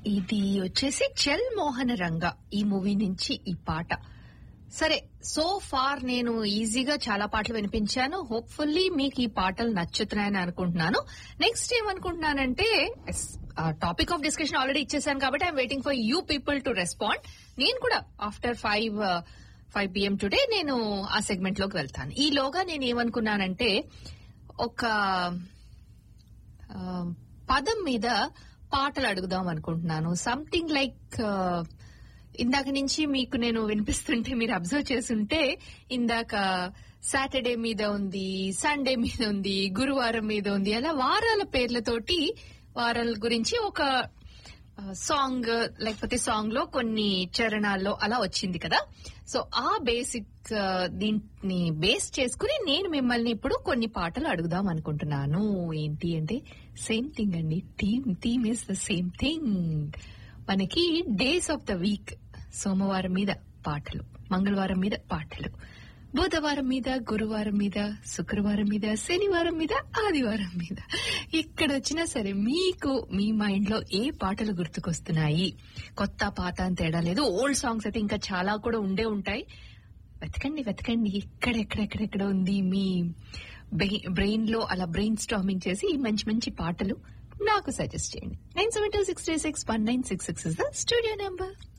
ఇది వచ్చేసి చల్ మోహన రంగ ఈ మూవీ నుంచి ఈ పాట సరే సో ఫార్ నేను ఈజీగా చాలా పాటలు వినిపించాను హోప్ఫుల్లీ మీకు ఈ పాటలు నచ్చుతున్నాయని అనుకుంటున్నాను నెక్స్ట్ ఏమనుకుంటున్నానంటే టాపిక్ ఆఫ్ డిస్కషన్ ఆల్రెడీ ఇచ్చేసాను కాబట్టి I'm waiting for you people to respond నేను కూడా after five five PM today నేను ఆ సెగ్మెంట్ లోకి వెళ్తాను ఈలోగా నేను ఏమనుకున్నానంటే ఒక ఆ, పదం మీద పాటలు అడుగుదాం అనుకుంటున్నాను సంథింగ్ లైక్ ఇందాక నుంచి మీకు నేను వినిపిస్తుంటే మీరు అబ్జర్వ్ చేస్తుంటే ఇందాక సాటర్డే మీద ఉంది సండే మీద ఉంది గురువారం మీద ఉంది అలా వారాల పేర్లతోటి వారాల గురించి ఒక సాంగ్ లేకపోతే సాంగ్ లో కొన్ని చరణాల్లో అలా వచ్చింది కదా సో ఆ బేసిక్ దీన్ని బేస్ చేసుకుని నేను మిమ్మల్ని ఇప్పుడు కొన్ని పాటలు అడుగుదాం అనుకుంటున్నాను ఏంటి అంటే సేమ్ థింగ్ అండి theme theme is the same thing మనకి డేస్ ఆఫ్ ద వీక్ సోమవారం మీద పాటలు మంగళవారం మీద పాటలు బుధవారం మీద గురువారం మీద శుక్రవారం మీద శనివారం మీద ఆదివారం మీద ఇక్కడ వచ్చినా సరే మీకు మీ మైండ్ లో ఏ పాటలు గుర్తుకొస్తున్నాయి కొత్త పాత అని తేడా లేదు ఓల్డ్ సాంగ్స్ అయితే ఇంకా చాలా కూడా ఉండే ఉంటాయి వెతకండి వెతకండి ఎక్కడెక్కడెక్కడెక్కడ ఉంది మీ బ్రెయిన్ లో అలా బ్రెయిన్ స్టామింగ్ చేసి ఈ మంచి మంచి పాటలు నాకు సజెస్ట్ చేయండి nine seven two six three six one nine six six is the studio number